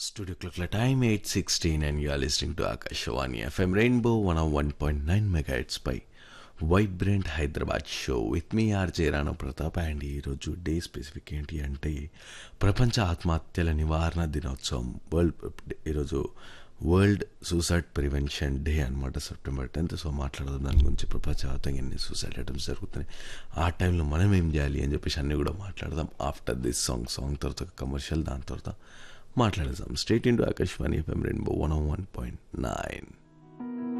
Studio clock la time 8.16 and you are listening to Akashawani FM Rainbow 101.9 megahertz పై vibrant Hyderabad show with me RJ Rana Pratap and ఈరోజు day specific ఏంటి అంటే ప్రపంచ ఆత్మహత్యల నివారణ దినోత్సవం వరల్డ్ ఈరోజు వరల్డ్ సూసైడ్ ప్రివెన్షన్ డే అనమాట సెప్టెంబర్ టెన్త్ సో మాట్లాడదాం దాని గురించి ప్రపంచవ్యాప్తంగా ఎన్ని సూసైడ్ అటెంప్ట్స్ జరుగుతున్నాయి ఆ టైంలో మనం ఏం చేయాలి అని చెప్పేసి అన్నీ కూడా మాట్లాడదాం ఆఫ్టర్ దిస్ సాంగ్ సాంగ్ తర్వాత కమర్షియల్ దాని తర్వాత మాట్లాడదాం state into Akashvani FM rainbow one one point nine